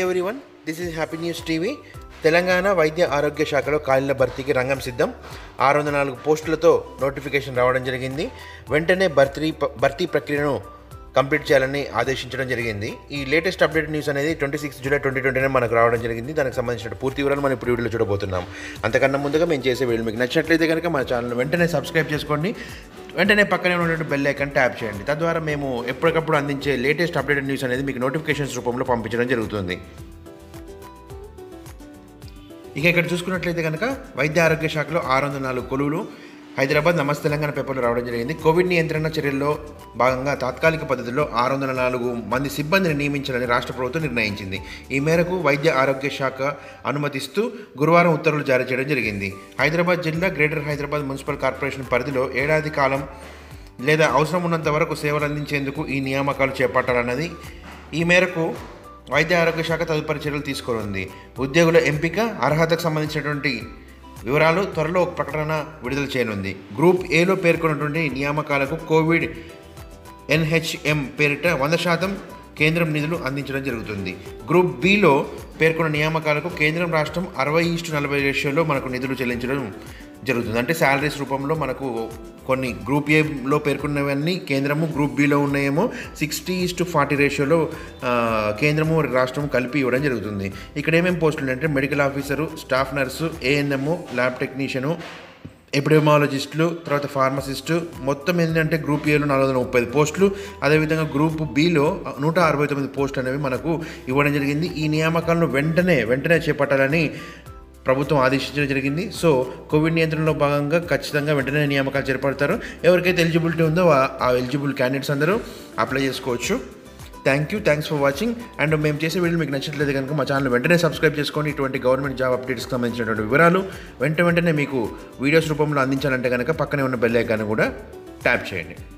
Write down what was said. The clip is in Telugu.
everyone this is happy news TV Telangana వైద్య ఆరోగ్య శాఖలో ఖాళీల భర్తీకి రంగం సిద్ధం ఆరు వందల నాలుగు పోస్టులతో నోటిఫికేషన్ రావడం జరిగింది వెంటనే భర్తీ భర్తీ ప్రక్రియను కంప్లీట్ చేయాలని ఆదేశించడం జరిగింది ఈ లేటెస్ట్ అప్డేట్ న్యూస్ అనేది ట్వంటీ సిక్స్ జూలై ట్వంటీ ట్వంటీనే మనకు రావడం జరిగింది దానికి సంబంధించిన పూర్తి వివరాలు మనం ఇప్పుడు వీడియోలో చూడబోతున్నాం అంతకన్నా ముందుగా మేము చేసే వీడియో మీకు నచ్చినట్లయితే కనుక మన ఛానల్ వెంటనే సబ్స్క్రైబ్ చేసుకోండి వెంటనే పక్కనే ఉన్నటువంటి బెల్ ఐకాన్ ట్యాప్ చేయండి తద్వారా మేము ఎప్పటికప్పుడు అందించే లేటెస్ట్ అప్డేటెడ్ న్యూస్ అనేది మీకు నోటిఫికేషన్స్ రూపంలో పంపించడం జరుగుతుంది ఇక ఇక్కడ చూసుకున్నట్లయితే కనుక వైద్య ఆరోగ్య శాఖలో ఆరు వందల నాలుగు కొలువులు హైదరాబాద్ నమస్తే తెలంగాణ పేపర్లో రావడం జరిగింది కోవిడ్ నియంత్రణ చర్యల్లో భాగంగా తాత్కాలిక పద్ధతిలో ఆరు వందల నాలుగు మంది సిబ్బందిని నియమించాలని రాష్ట్ర ప్రభుత్వం నిర్ణయించింది ఈ మేరకు వైద్య ఆరోగ్య శాఖ అనుమతిస్తూ గురువారం ఉత్తర్వులు జారీ చేయడం జరిగింది హైదరాబాద్ జిల్లా గ్రేటర్ హైదరాబాద్ మున్సిపల్ కార్పొరేషన్ పరిధిలో ఏడాది కాలం లేదా అవసరం ఉన్నంత వరకు సేవలు అందించేందుకు ఈ నియామకాలు చేపట్టాలన్నది ఈ మేరకు వైద్య ఆరోగ్య శాఖ తదుపరి చర్యలు తీసుకోనుంది ఉద్యోగుల ఎంపిక అర్హతకు సంబంధించినటువంటి వివరాలు త్వరలో ఒక ప్రకటన విడుదల చేయనుంది గ్రూప్ ఏలో పేర్కొన్నటువంటి నియామకాలకు కోవిడ్ ఎన్హెచ్ఎం పేరిట వంద శాతం కేంద్రం నిధులు అందించడం జరుగుతుంది గ్రూప్ బిలో పేర్కొన్న నియామకాలకు కేంద్రం రాష్ట్రం అరవై ఈస్టు నలభై రేషియోలో మనకు నిధులు చెల్లించడం జరుగుతుంది అంటే శాలరీస్ రూపంలో మనకు కొన్ని గ్రూప్ ఏలో పేర్కొన్నవన్నీ కేంద్రము గ్రూప్ బిలో ఉన్నాయేమో సిక్స్టీ ఈస్టు ఫార్టీ రేషియోలో ఆ, కేంద్రము రాష్ట్రము కలిపి ఇవ్వడం జరుగుతుంది ఇక్కడ ఏమేమి పోస్టులు అంటే medical officer staff nurse ANM lab technician ఎపిడెమాలజిస్టులు తర్వాత ఫార్మసిస్టు మొత్తం ఏంటంటే గ్రూప్ ఏలో నాలుగు వందల ముప్పై ఐదు పోస్టులు అదేవిధంగా గ్రూప్ బిలో నూట అరవై తొమ్మిది పోస్టులు అనేవి మనకు ఇవ్వడం జరిగింది ఈ నియామకాలను వెంటనే వెంటనే చేపట్టాలని ప్రభుత్వం ఆదేశించడం జరిగింది సో కోవిడ్ నియంత్రణలో భాగంగా ఖచ్చితంగా వెంటనే నియామకాలు చేపడతారు ఎవరికైతే ఎలిజిబిలిటీ ఉందో ఆ- ఆ ఎలిజిబుల్ క్యాండిడేట్స్ అందరూ అప్లై చేసుకోవచ్చు thank you thanks for watching and మేము చేసే వీడియో మీకు నచ్చట్లేదు కనుక మా ఛానల్ వెంటనే సబ్స్క్రైబ్ చేసుకోండి ఇటువంటి గవర్నమెంట్ జాబ్ అప్డేట్స్కి సంబంధించినటువంటి వివరాలు వెంట వెంటనే మీకు వీడియోస్ రూపంలో అందించాలంటే కనుక పక్కనే ఉన్న బెల్ ఐకాన్ కూడా ట్యాప్ చేయండి